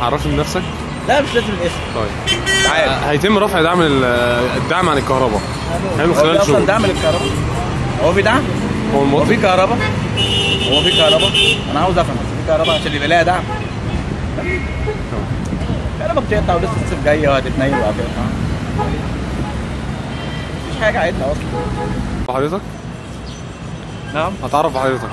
عرفني بنفسك لا مش لازم الاسم طيب تعال آه، هيتم رفع دعم ال- الدعم عن الكهرباء هيعمل هو في خلال اصلا شهور دعم للكهرباء هو في دعم هو هو المواطن في كهرباء هو في كهرباء انا عاوز افهم في كهرباء عشان يبقى لها دعم الكهرباء بتقطع ولسه الصيف جاي وهتتنيل وهتقطع مفيش حاجه عدله اصلا حضرتك نعم هتعرف بحضرتك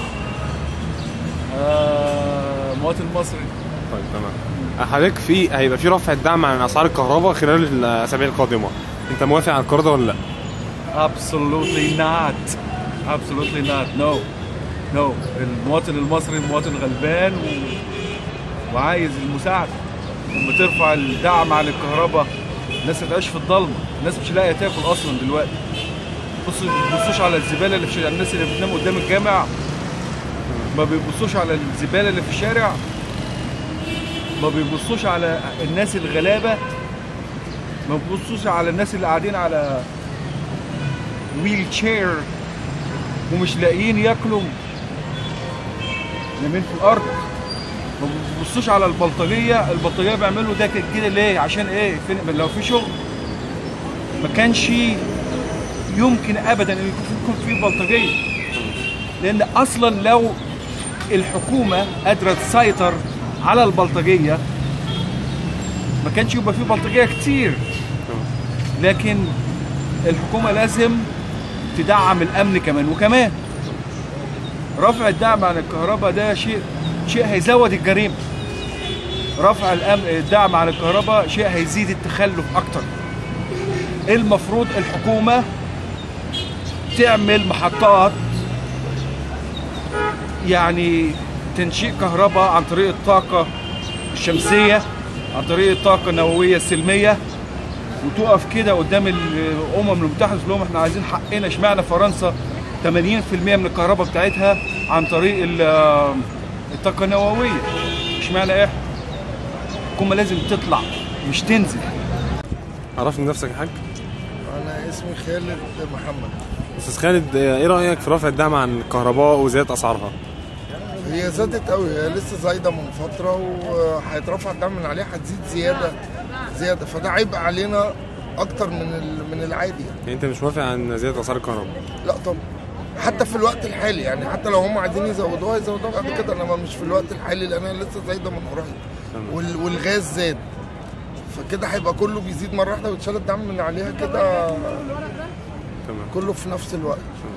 آه مواطن مصري طيب تمام حضرتك في هيبقى في رفع الدعم عن اسعار الكهرباء خلال الاسابيع القادمه انت موافق على القرار ده ولا لا؟ absolutely not absolutely not no no المواطن المصري مواطن غلبان و... وعايز المساعدة لما ترفع الدعم عن الكهرباء الناس هتعيش في الضلمة الناس مش لاقية تاكل أصلا دلوقتي بصوا ما بيبصوش على الزبالة اللي في الشارع الناس اللي بتنام قدام الجامع ما بيبصوش على الزبالة اللي في الشارع ما بيبصوش على الناس الغلابة ما بيبصوش على الناس اللي قاعدين على ويل تشير ومش لاقيين ياكلوا نايمين في الارض ما بيبصوش على البلطجيه البلطجيه بيعملوا ده كده ليه عشان ايه فين لو في شغل ما كانش يمكن ابدا ان يكون يكون في بلطجيه لان اصلا لو الحكومه قادره تسيطر على البلطجيه ما كانش يبقى في بلطجيه كتير لكن الحكومه لازم تدعم الامن كمان وكمان رفع الدعم عن الكهرباء ده شيء شيء هيزود الجريمه رفع الأم... الدعم عن الكهرباء شيء هيزيد التخلف اكتر المفروض الحكومه تعمل محطات يعني تنشيء كهرباء عن طريق الطاقه الشمسيه عن طريق الطاقه النوويه السلميه وتقف كده قدام الامم المتحده تقول لهم احنا عايزين حقنا اشمعنى فرنسا 80% من الكهرباء بتاعتها عن طريق ال- الطاقه النوويه اشمعنى احنا الحكومه لازم تطلع مش تنزل عرفني نفسك يا حاج انا اسمي خالد محمد استاذ خالد آه، ايه رايك في رفع الدعم عن الكهرباء وزياده اسعارها؟ هي زادت قوي هي لسه زايده من فتره وهيترفع الدعم من عليها هتزيد زياده زياده فده عبء علينا اكتر من ال- من العادي يعني. يعني انت مش موافق عن زياده اسعار الكهرباء لا طبعا حتى في الوقت الحالي يعني حتى لو هم عايزين يزودوها يزودوها بعد كده انما مش في الوقت الحالي لانها لسه زايده من قريب تمام. وال- والغاز زاد فكده هيبقى كله بيزيد مره واحده ويتشال الدعم من عليها كده تمام كله في نفس الوقت